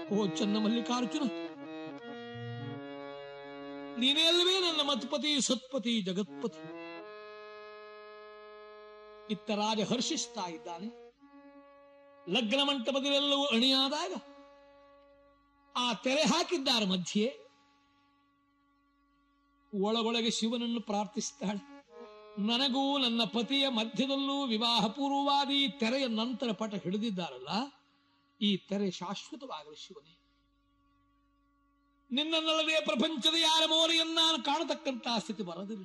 ಓ ಚನ್ನ ಮಲ್ಲಿಕಾರ್ಜುನ ನೀನೇ ಅಲ್ವೇ ನನ್ನ ಮತ್ಪತಿ ಸತ್ಪತಿ ಜಗತ್ಪತಿ ಇತ್ತ ರಾಜ ಹರ್ಷಿಸ್ತಾ ಇದ್ದಾನೆ ಲಗ್ನ ಮಂಟಪದಲ್ಲೆಲ್ಲವೂ ಅಣಿಯಾದಾಗ ಆ ತೆರೆ ಹಾಕಿದ್ದಾರೆ ಮಧ್ಯೆ ಒಳಗೊಳಗೆ ಶಿವನನ್ನು ಪ್ರಾರ್ಥಿಸ್ತಾಳೆ ನನಗೂ ನನ್ನ ಪತಿಯ ಮಧ್ಯದಲ್ಲೂ ವಿವಾಹ ಪೂರ್ವವಾದ ಈ ತೆರೆಯ ನಂತರ ಪಟ ಹಿಡಿದಿದ್ದಾರಲ್ಲ ಈ ತೆರೆ ಶಾಶ್ವತವಾಗಲಿ ಶಿವನೇ ನಿನ್ನನ್ನಲ್ಲದೆ ಪ್ರಪಂಚದ ಯಾರ ಮೋರೆಯನ್ನು ನಾನು ಕಾಣತಕ್ಕಂತಹ ಸ್ಥಿತಿ ಬರದಿಲ್ಲ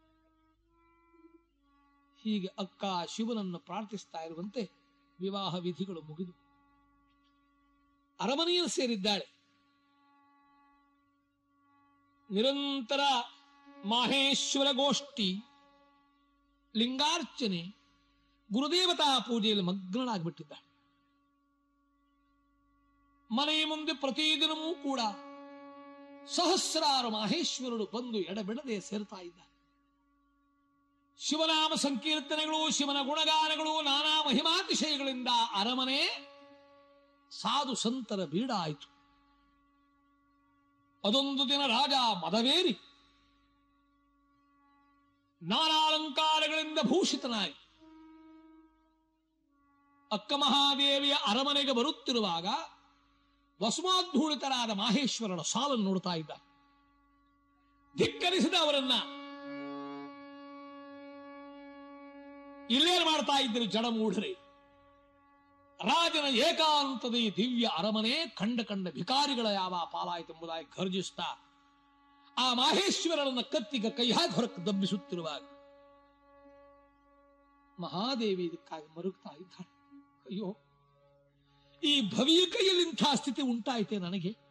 ಹೀಗೆ ಅಕ್ಕ ಶಿವನನ್ನು ಪ್ರಾರ್ಥಿಸ್ತಾ ಇರುವಂತೆ ವಿವಾಹ ವಿಧಿಗಳು ಮುಗಿದು ಅರಮನೆಯನ್ನು ಸೇರಿದ್ದಾಳೆ ನಿರಂತರ ಮಾಹೇಶ್ವರ ಗೋಷ್ಠಿ ಲಿಂಗಾರ್ಚನೆ ಗುರುದೇವತಾ ಪೂಜೆಯಲ್ಲಿ ಮಗ್ನಳಾಗ್ಬಿಟ್ಟಿದ್ದಾಳೆ ಮನೆಯ ಮುಂದೆ ಪ್ರತಿದಿನವೂ ಕೂಡ ಸಹಸ್ರಾರು ಮಾಹೇಶ್ವರರು ಬಂದು ಎಡಬಿಡದೆ ಸೇರ್ತಾ ಇದ್ದಾರೆ ಶಿವನಾಮ ಸಂಕೀರ್ತನೆಗಳು ಶಿವನ ಗುಣಗಾನಗಳು ನಾನಾ ಮಹಿಮಾತಿಶಯಗಳಿಂದ ಅರಮನೆ ಸಾಧು ಸಂತರ ಬೀಡಾಯಿತು ಅದೊಂದು ದಿನ ರಾಜ ಮದವೇರಿ ನಾನಾಲಂಕಾರಗಳಿಂದ ಭೂಷಿತನಾಗಿ ಅಕ್ಕ ಮಹಾದೇವಿಯ ಅರಮನೆಗೆ ಬರುತ್ತಿರುವಾಗ ವಸುಮಾಧೂಳಿತರಾದ ಮಾಹೇಶ್ವರನ ಸಾಲನ್ನು ನೋಡ್ತಾ ಇದ್ದ ಧಿಕ್ಕರಿಸಿದ ಅವರನ್ನ ಇಲ್ಲೇನು ಮಾಡ್ತಾ ಇದ್ದರು ಜಡಮೂಢರೆ ರಾಜನ ಏಕಾಂತದ ಈ ದಿವ್ಯ ಅರಮನೆ ಕಂಡ ಕಂಡ ಭಿಕಾರಿಗಳ ಯಾವ ಪಾಲಾಯಿತೆಂಬುದಾಗಿ ಗರ್ಜಿಸ್ತಾ ಆ ಮಾಹೇಶ್ವರರನ್ನ ಕತ್ತಿಗ ಕೈ ಹಾಕಿ ಹೊರಕ್ಕೆ ದಬ್ಬಿಸುತ್ತಿರುವಾಗ ಮಹಾದೇವಿ ಇದಕ್ಕಾಗಿ ಮರುಗ್ತಾ ಇದ್ದಾಳೆ ಅಯ್ಯೋ ಈ ಭವಿಯ ಕೈಯಲ್ಲಿ ಇಂಥ ಸ್ಥಿತಿ ಉಂಟಾಯಿತೆ ನನಗೆ